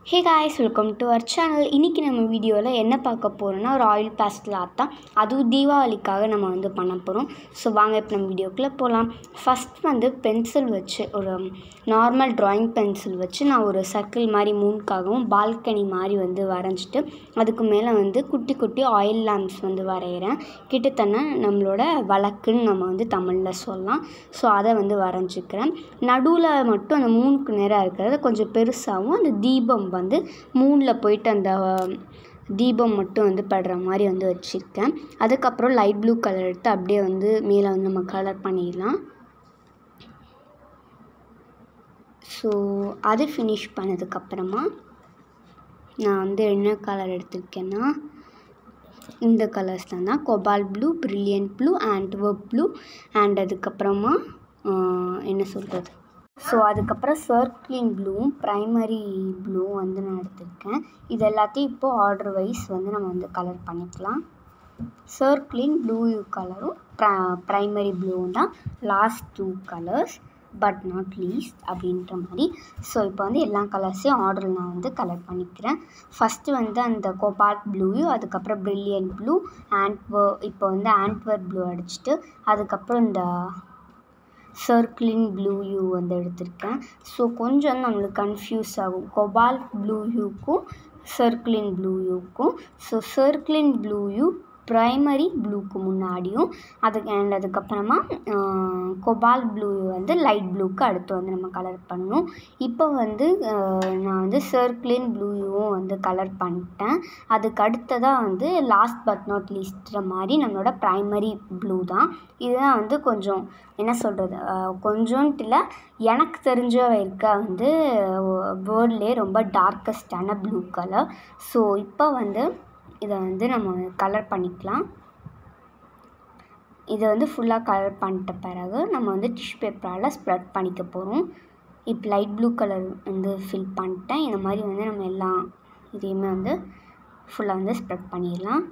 hey guys welcome to our channel இன்றைக்கி நம்ம வீடியோவில் என்ன பார்க்க போகிறோம்னா ஒரு ஆயில் பேஸ்டில் ஆர்ட் தான் அதுவும் தீபாவளிக்காக நம்ம வந்து பண்ண போகிறோம் ஸோ வாங்க இப்போ நம்ம வீடியோக்குள்ளே போகலாம் ஃபஸ்ட் வந்து பென்சில் வச்சு ஒரு நார்மல் ட்ராயிங் பென்சில் வச்சு நான் ஒரு சர்க்கிள் மாதிரி மூணுக்காகவும் பால்கனி மாதிரி வந்து வரைஞ்சிட்டு அதுக்கு மேலே வந்து குட்டி குட்டி ஆயில் லேம்ப்ஸ் வந்து வரைகிறேன் கிட்டத்தட்ட நம்மளோட வழக்குன்னு நம்ம வந்து தமிழில் சொல்லலாம் ஸோ அதை வந்து வரைஞ்சிக்கிறேன் நடுவில் மட்டும் அந்த மூணுக்கு நேராக இருக்கிறது கொஞ்சம் பெருசாகவும் அந்த தீபம் வந்து மூணில் போயிட்டு அந்த தீபம் மட்டும் வந்து படுற மாதிரி வந்து வச்சுருக்கேன் அதுக்கப்புறம் லைட் ப்ளூ கலர் எடுத்து அப்படியே வந்து மேலே வந்து நம்ம கலர் பண்ணிடலாம் ஸோ அது ஃபினிஷ் பண்ணதுக்கப்புறமா நான் வந்து என்ன கலர் எடுத்திருக்கேன்னா இந்த கலர்ஸ் தான் cobalt blue brilliant blue and work blue and அதுக்கப்புறமா என்ன சொல்கிறது ஸோ அதுக்கப்புறம் சர்க்கிளின் ப்ளூவும் ப்ரைமரி ப்ளூவும் வந்து நான் எடுத்திருக்கேன் இது எல்லாத்தையும் இப்போது ஆர்டர் வைஸ் வந்து நம்ம வந்து கலர் பண்ணிக்கலாம் சர்க்கிளின் ப்ளூ கலரும் ப்ர ப்ரைமரி ப்ளூவும் தான் last two colours but not least அப்படின்ற மாதிரி ஸோ இப்போ வந்து எல்லா கலர்ஸையும் ஆர்டரில் நான் வந்து கலர் பண்ணிக்கிறேன் ஃபஸ்ட்டு வந்து அந்த கோபால்ட் ப்ளூயும் அதுக்கப்புறம் ப்ரில்லியன்ட் ப்ளூ ஆண்ட்வர் இப்போ வந்து ஆண்ட்வர் ப்ளூ அடிச்சுட்டு அதுக்கப்புறம் இந்த சர்க்கிளின் ப்ளூ யூ வந்து எடுத்திருக்கேன் ஸோ கொஞ்சம் நம்மளுக்கு கன்ஃபியூஸ் ஆகும் கொபால்ட் ப்ளூ யூக்கும் சர்க்கிளின் ப்ளூ யூக்கும் ஸோ சர்க்கிளின் ப்ளூ யூ ப்ரைமரி ப்ளூக்கு முன்னாடியும் அதுக்கு அண்ட் அதுக்கப்புறமா கொபால் ப்ளூ வந்து லைட் ப்ளூக்கு அடுத்து வந்து நம்ம கலர் பண்ணணும் இப்போ வந்து நான் வந்து சர்க்கிளின் ப்ளூயும் வந்து கலர் பண்ணிட்டேன் அதுக்கு அடுத்ததாக வந்து லாஸ்ட் பட் நாட் லீஸ்ட்ற மாதிரி நம்மளோட ப்ரைமரி ப்ளூ தான் இதுதான் வந்து கொஞ்சம் என்ன சொல்கிறது கொஞ்சோன்ட்டு இல்லை எனக்கு தெரிஞ்ச இருக்க வந்து வேர்ல்ட்லேயே ரொம்ப டார்க்கஸ்டான ப்ளூ கலர் ஸோ இப்போ வந்து இதை வந்து நம்ம கலர் பண்ணிக்கலாம் இதை வந்து ஃபுல்லாக கலர் பண்ணிட்ட பிறகு நம்ம வந்து டிஷ்யூ பேப்பரால் ஸ்ப்ரெட் பண்ணிக்க போகிறோம் இப்போ லைட் ப்ளூ கலர் வந்து ஃபில் பண்ணிட்டேன் இந்த மாதிரி வந்து நம்ம எல்லாம் இதையுமே வந்து ஃபுல்லாக வந்து ஸ்ப்ரெட் பண்ணிடலாம்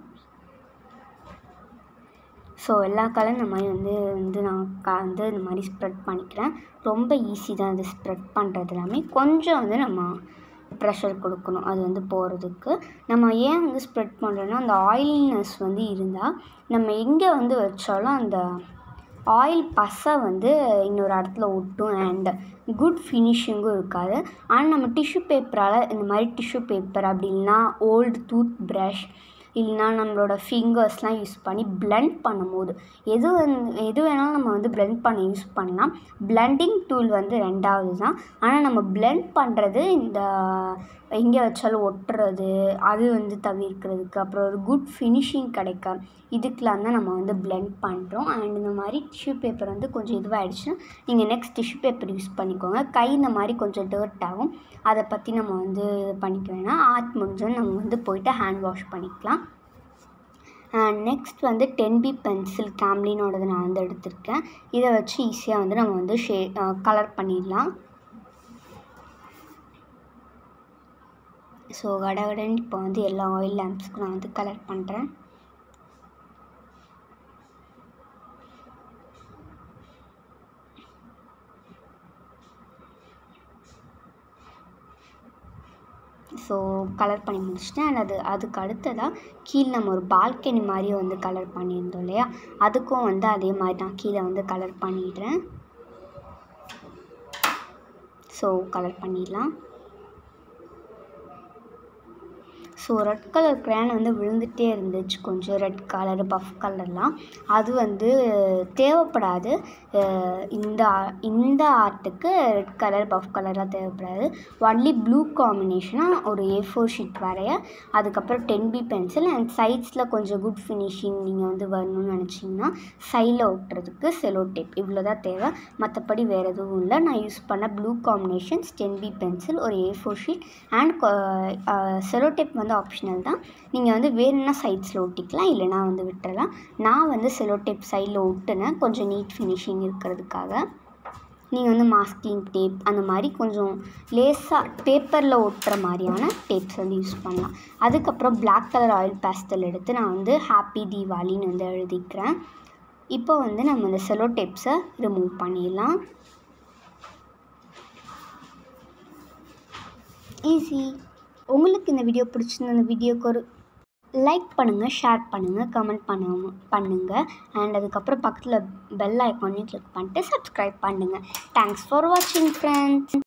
ஸோ எல்லா கலரும் இந்த மாதிரி வந்து வந்து நான் க வந்து இந்த மாதிரி ஸ்ப்ரெட் பண்ணிக்கிறேன் ரொம்ப ஈஸி தான் இது ஸ்ப்ரெட் பண்ணுறது எல்லாமே கொஞ்சம் வந்து நம்ம ப்ரெஷர் கொடுக்கணும் அது வந்து போகிறதுக்கு நம்ம ஏன் வந்து ஸ்ப்ரெட் பண்ணுறோன்னா அந்த ஆயில்னஸ் வந்து இருந்தால் நம்ம எங்கே வந்து வச்சாலும் அந்த ஆயில் பசை வந்து இன்னொரு இடத்துல ஒட்டும் அண்ட் குட் ஃபினிஷிங்கும் இருக்காது ஆனால் நம்ம டிஷ்யூ பேப்பரால் இந்த மாதிரி டிஷ்யூ பேப்பர் அப்படி இல்லைன்னா ஓல்டு டூத் ப்ரஷ் இல்லைனா நம்மளோட ஃபிங்கர்ஸ்லாம் யூஸ் பண்ணி பிளெண்ட் பண்ணும்போது எது வந்து எது வேணாலும் நம்ம வந்து பிளெண்ட் பண்ண யூஸ் பண்ணலாம் பிளெண்டிங் டூல் வந்து ரெண்டாவது தான் ஆனால் நம்ம பிளெண்ட் பண்ணுறது இந்த எங்கே வச்சாலும் ஒட்டுறது அது வந்து தவிர்க்கிறதுக்கு அப்புறம் ஒரு குட் ஃபினிஷிங் கிடைக்க இதுக்கெலாம் தான் நம்ம வந்து பிளெண்ட் பண்ணுறோம் அண்ட் இந்த மாதிரி டிஷ்யூ பேப்பர் வந்து கொஞ்சம் இதுவாகிடுச்சுன்னா நீங்கள் நெக்ஸ்ட் டிஷ்யூ பேப்பர் யூஸ் பண்ணிக்கோங்க கை இந்த மாதிரி கொஞ்சம் டர்ட் ஆகும் அதை பற்றி நம்ம வந்து இது பண்ணிக்க வேணாம் ஆர்ட் முடிஞ்சோன்னு நம்ம வந்து போயிட்டு ஹேண்ட் வாஷ் பண்ணிக்கலாம் அண்ட் நெக்ஸ்ட் வந்து டென் பி பென்சில் கேம்லினோடது நான் வந்து எடுத்திருக்கேன் இதை வச்சு ஈஸியாக வந்து நம்ம வந்து ஷே கலர் பண்ணிடலாம் ஸோ கடகடன் இப்போ வந்து எல்லா ஆயில் லேம்ப்ஸ்க்கும் நான் வந்து கலர் பண்ணுறேன் ஸோ கலர் பண்ணி முடிச்சிட்டேன் அண்ட் அது அதுக்கு அடுத்ததாக கீழே நம்ம ஒரு பால்கனி மாதிரி வந்து கலர் பண்ணியிருந்தோம் இல்லையா அதுக்கும் வந்து அதே மாதிரி தான் கீழே வந்து கலர் பண்ணிடுறேன் ஸோ கலர் பண்ணிடலாம் ஸோ ரெட் கலர் க்ரேன் வந்து விழுந்துகிட்டே இருந்துச்சு கொஞ்சம் ரெட் கலர் பஃப் கலர்லாம் அது வந்து தேவைப்படாது இந்த இந்த ஆர்ட்டுக்கு ரெட் கலர் பஃப் கலர்லாம் தேவைப்படாது ஒன்லி ப்ளூ காம்பினேஷனாக ஒரு ஏ ஃபோர் ஷீட் வரைய அதுக்கப்புறம் டென் பி பென்சில் அண்ட் சைட்ஸில் கொஞ்சம் குட் ஃபினிஷிங் நீங்கள் வந்து வரணும்னு நினச்சிங்கன்னா சைடில் ஒட்டுறதுக்கு செலோ டேப் இவ்வளோ தான் தேவை மற்றபடி வேறு எதுவும் இல்லை நான் யூஸ் பண்ண blue combinations ten B pencil ஒரு A four sheet and cello tape வந்து ஆப்ஷனல் தான் நீங்கள் வந்து வேணும்னா சைட்ஸில் ஒட்டிக்கலாம் இல்லைனா வந்து விட்டுறலாம் நான் வந்து செலோ டேப் சைடில் ஒட்டுனேன் கொஞ்சம் நீட் ஃபினிஷிங் இருக்கிறதுக்காக நீங்கள் வந்து மாஸ்கிங் டேப் அந்த மாதிரி கொஞ்சம் லேஸாக பேப்பரில் ஒட்டுற மாதிரியான டேப்ஸ் வந்து யூஸ் பண்ணலாம் அதுக்கப்புறம் பிளாக் கலர் ஆயில் பேஸ்டல் எடுத்து நான் வந்து ஹாப்பி தீபாவளின்னு வந்து எழுதிக்கிறேன் இப்போ வந்து நம்ம இந்த செலோ டேப்ஸை ரிமூவ் பண்ணிடலாம் ஈஸி உங்களுக்கு இந்த வீடியோ பிடிச்சிருந்த இந்த வீடியோக்கு ஒரு லைக் பண்ணுங்கள் ஷேர் பண்ணுங்கள் கமெண்ட் பண்ண பண்ணுங்கள் அண்ட் அதுக்கப்புறம் பக்கத்தில் பெல் ஐக்கானையும் கிளிக் பண்ணிட்டு சப்ஸ்கிரைப் பண்ணுங்கள் தேங்க்ஸ் ஃபார் வாட்சிங் ஃப்ரெண்ட்ஸ்